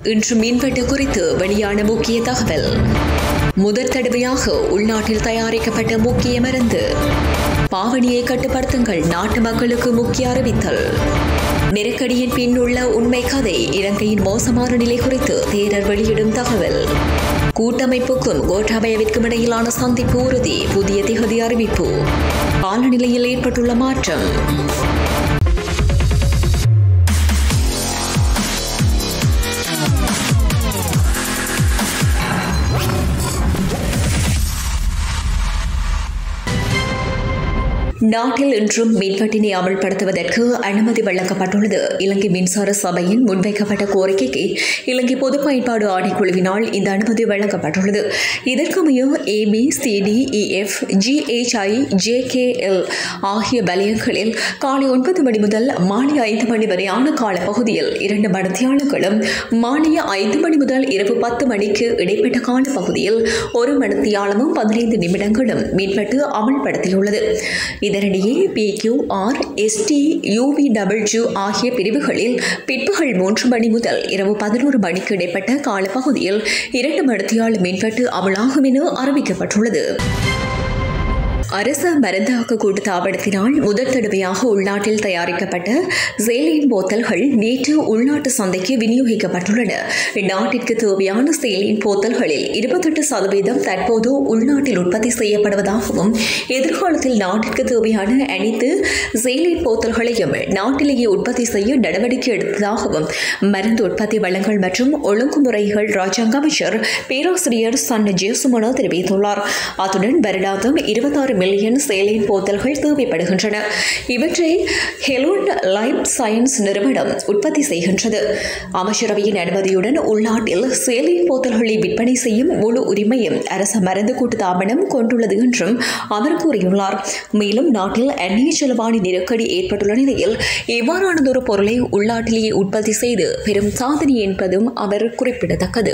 இன்று மின்வெட்டு குறித்து வெளியான முக்கிய தகவல் முதற் தடவையாக உள்நாட்டில் தயாரிக்கப்பட்ட முக்கிய மருந்து பாவனியை கட்டுப்படுத்துங்கள் நாட்டு மக்களுக்கு முக்கிய அறிவித்தல் நெருக்கடியின் பின் உள்ள உண்மை கதை இலங்கையின் மோசமான நிலை குறித்து தேரர் வெளியிடும் தகவல் கூட்டமைப்புக்கும் கோட்டாபயவிற்கும் இடையிலான சந்திப்பு உறுதி புதிய திகதி அறிவிப்பு காலநிலையில் ஏற்பட்டுள்ள மாற்றம் நாட்டில் இன்றும் மின்வெட்டினை அமல்படுத்துவதற்கு அனுமதி வழங்கப்பட்டுள்ளது இலங்கை மின்சார சபையின் முன்வைக்கப்பட்ட கோரிக்கைக்கு இலங்கை பொது பயன்பாடு ஆணைக்குழுவினால் இந்த அனுமதி வழங்கப்பட்டுள்ளது இதற்கமைய ஏபி சிடிஇஎஃப் ஜிஹெச்ஐ ஜேகேஎல் ஆகிய வலயங்களில் காலை ஒன்பது மணி முதல் மாலை ஐந்து மணி வரையான காலப்பகுதியில் இரண்டு மணித்தியாளர்களும் மாலை ஐந்து மணி முதல் இரவு பத்து மணிக்கு இடைப்பட்ட காலப்பகுதியில் ஒரு மணித்தியாலமும் பதினைந்து நிமிடங்களும் மின்வெட்டு அமல்படுத்தியுள்ளது இதனிடையே P Q R S T U V W ஆகிய பிரிவுகளில் பிற்பகல் மூன்று மணி முதல் இரவு பதினோரு மணிக்கு இடைப்பட்ட காலப்பகுதியில் இரண்டு மணித்தியால மின்வெட்டு அமலாகும் என அறிவிக்கப்பட்டுள்ளது அரச மருந்தாக்க கூட்டு தாபனத்தினால் முதல் தடவையாக உள்நாட்டில் தயாரிக்கப்பட்ட சேலின் போத்தல்கள் நேற்று உள்நாட்டு சந்தைக்கு விநியோகிக்கப்பட்டுள்ளன நாட்டிற்கு தேவையான சேலின் போத்தல்களில் இருபத்தெட்டு சதவீதம் தற்போது உள்நாட்டில் உற்பத்தி செய்யப்படுவதாகவும் எதிர்காலத்தில் நாட்டிற்கு தேவையான அனைத்து சேலின் போத்தல்களையும் நாட்டிலேயே உற்பத்தி செய்ய நடவடிக்கை எடுத்ததாகவும் மருந்து உற்பத்தி வளங்கள் மற்றும் ஒழுங்குமுறைகள் ராஜாங்க அமைச்சர் பேராசிரியர் சன் ஜேசுமனோ தெரிவித்துள்ளார் அத்துடன் வருடாந்தம் இருபத்தாறு மில்லியன் சேலின் போத்தல்கள் தேவைப்படுகின்றன இவற்றை ஹெலோன் லைஃப் சயின்ஸ் நிறுவனம் உற்பத்தி செய்கின்றது அமைச்சரவையின் அனுமதியுடன் உள்நாட்டில் சேலின் போத்தல்களை விற்பனை செய்யும் முழு உரிமையும் அரச மருந்து கூட்டு தாபனம் கொண்டுள்ளது என்றும் அவர் கூறியுள்ளார் மேலும் நாட்டில் அந்நிய செலவாணி நெருக்கடி ஏற்பட்டுள்ள நிலையில் இவ்வாறானதொரு பொருளை உள்நாட்டிலேயே உற்பத்தி செய்து பெரும் சாதனை என்பதும் அவர் குறிப்பிடத்தக்கது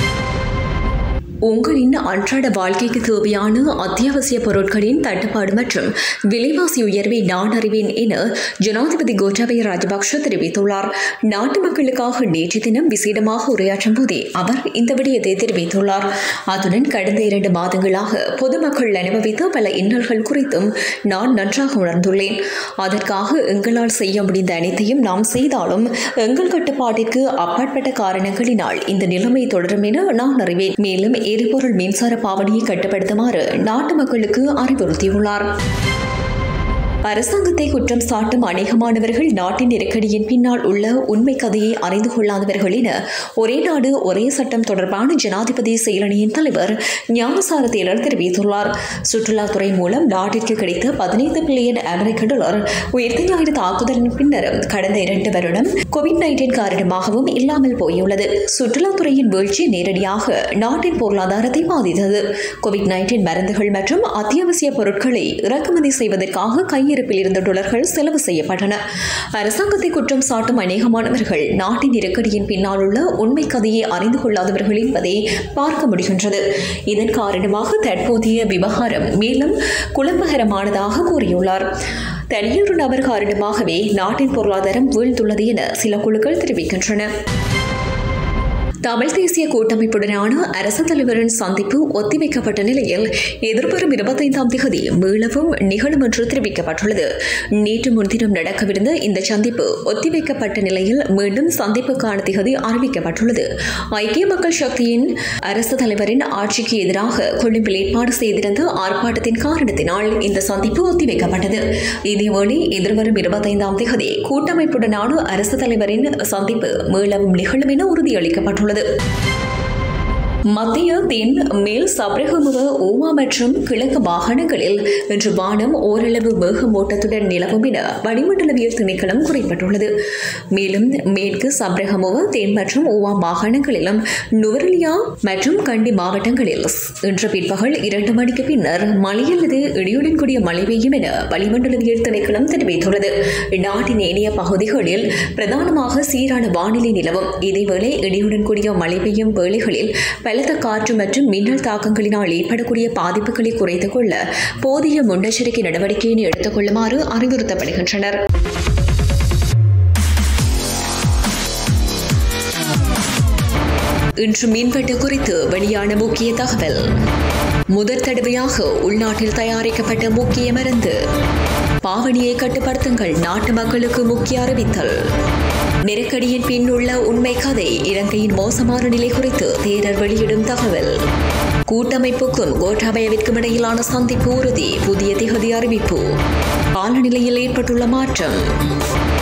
உங்களின் அன்றாட வாழ்க்கைக்கு தேவையான அத்தியாவசிய பொருட்களின் தட்டுப்பாடு மற்றும் விலைவாசி உயர்வை நான் அறிவேன் என ஜனாதிபதி கோட்டாபய ராஜபக்ஷ தெரிவித்துள்ளார் நாட்டு மக்களுக்காக நேற்று தினம் விசேடமாக உரையாற்றும் போதே அவர் இந்த விடயத்தை தெரிவித்துள்ளார் அத்துடன் கடந்த இரண்டு மாதங்களாக பொதுமக்கள் அனுபவித்த பல இன்னல்கள் குறித்தும் நான் நன்றாக உணர்ந்துள்ளேன் அதற்காக எங்களால் செய்ய முடிந்த அனைத்தையும் நாம் செய்தாலும் எங்கள் கட்டுப்பாட்டிற்கு அப்பாற்பட்ட காரணங்களினால் இந்த நிலைமை தொடரும் என நான் அறிவேன் மேலும் எரிபொருள் மின்சார பாவனையை கட்டுப்படுத்துமாறு நாட்டு மக்களுக்கு அறிவுறுத்தியுள்ளார் அரசாங்கத்தை குற்றம் சாட்டும் அநேகமானவர்கள் நாட்டின் நெருக்கடியின் பின்னால் உள்ள உண்மை கதையை அறிந்து கொள்ளாதவர்கள் என ஒரே நாடு ஒரே சட்டம் தொடர்பான ஜனாதிபதி செயலணியின் தலைவர் ஞானசார தேரர் தெரிவித்துள்ளார் சுற்றுலாத்துறை மூலம் நாட்டிற்கு கிடைத்த பதினைந்து பில்லியன் அமெரிக்க டாலர் உயர்த்த ஞாயிறு தாக்குதலின் பின்னர் கடந்த இரண்டு வருடம் கோவிட் நைன்டீன் காரணமாகவும் இல்லாமல் போயுள்ளது சுற்றுலாத்துறையின் வீழ்ச்சி நேரடியாக நாட்டின் பொருளாதாரத்தை பாதித்தது கோவிட் நைன்டீன் மருந்துகள் மற்றும் அத்தியாவசிய பொருட்களை இறக்குமதி செய்வதற்காக கை கையிருப்பில் இருந்த டாலர்கள் செலவு செய்யப்பட்டன அரசாங்கத்தை குற்றம் சாட்டும் அநேகமானவர்கள் நாட்டின் நெருக்கடியின் பின்னால் உள்ள உண்மை கதையை அறிந்து கொள்ளாதவர்கள் என்பதை பார்க்க முடிகின்றது இதன் காரணமாக தற்போதைய விவகாரம் மேலும் குழப்பகரமானதாக கூறியுள்ளார் தனியொரு நபர் காரணமாகவே நாட்டின் பொருளாதாரம் வீழ்ந்துள்ளது என சில குழுக்கள் தெரிவிக்கின்றன தமிழ் தேசிய கூட்டமைப்புடனான அரசு தலைவரின் சந்திப்பு ஒத்திவைக்கப்பட்ட நிலையில் எதிர்வரும் இருபத்தைந்தாம் தேதி மீளவும் நிகழும் என்று தெரிவிக்கப்பட்டுள்ளது நேற்று முன்தினம் நடக்கவிருந்த இந்த சந்திப்பு ஒத்திவைக்கப்பட்ட நிலையில் மீண்டும் சந்திப்புக்கான திகதி அறிவிக்கப்பட்டுள்ளது ஐக்கிய மக்கள் சக்தியின் அரசு தலைவரின் ஆட்சிக்கு எதிராக கொழும்பில் ஏற்பாடு செய்திருந்த ஆர்ப்பாட்டத்தின் காரணத்தினால் இந்த சந்திப்பு ஒத்திவைக்கப்பட்டது இதேவேளை எதிர்வரும் இருபத்தைந்தாம் தேதி கூட்டமைப்புடனான அரசு தலைவரின் சந்திப்பு மீளவும் நிகழும் என உறுதியளிக்கப்பட்டுள்ளது உள்ளது மத்திய தென் மேல் சப்ரகமுக ஊமா மற்றும் கிழக்கு மாகாணங்களில் இன்று வானம் ஓரளவு மேகமூட்டத்துடன் நிலவும் என வளிமண்டலவியல் திணைக்களம் குறிப்பிட்டுள்ளது மேலும் மேற்கு சப்ரகமுக தென் மற்றும் ஊவா மாகாணங்களிலும் நுவரலியா மற்றும் கண்டி மாவட்டங்களில் இன்று பிற்பகல் இரண்டு மணிக்கு பின்னர் மழை அல்லது இடியுடன் கூடிய மழை பெய்யும் என வளிமண்டலவியல் திணைக்களம் தெரிவித்துள்ளது நாட்டின் ஏனைய பகுதிகளில் பிரதானமாக சீரான வானிலை நிலவும் இதேவேளை இடியுடன் கூடிய மழை பெய்யும் வேளைகளில் பலத்த காற்று மற்றும் மின்னல் தாக்கங்களினால் ஏற்படக்கூடிய பாதிப்புகளை குறைத்துக் கொள்ள போதிய முன்னெச்சரிக்கை நடவடிக்கையினை எடுத்துக் கொள்ளுமாறு அறிவுறுத்தப்படுகின்றனர் இன்று மின்வெட்டு குறித்து வெளியான முக்கிய தகவல் முதற் தடவையாக உள்நாட்டில் தயாரிக்கப்பட்ட முக்கிய மருந்து பாவனியை கட்டுப்படுத்துங்கள் நாட்டு மக்களுக்கு முக்கிய அறிவித்தல் நெருக்கடியின் பின் உள்ள உண்மை கதை இலங்கையின் மோசமான நிலை குறித்து தேரர் வெளியிடும் தகவல் கூட்டமைப்புக்கும் கோட்டாபயவிற்கும் இடையிலான சந்திப்பு உறுதி புதிய திகதி அறிவிப்பு காலநிலையில் ஏற்பட்டுள்ள மாற்றம்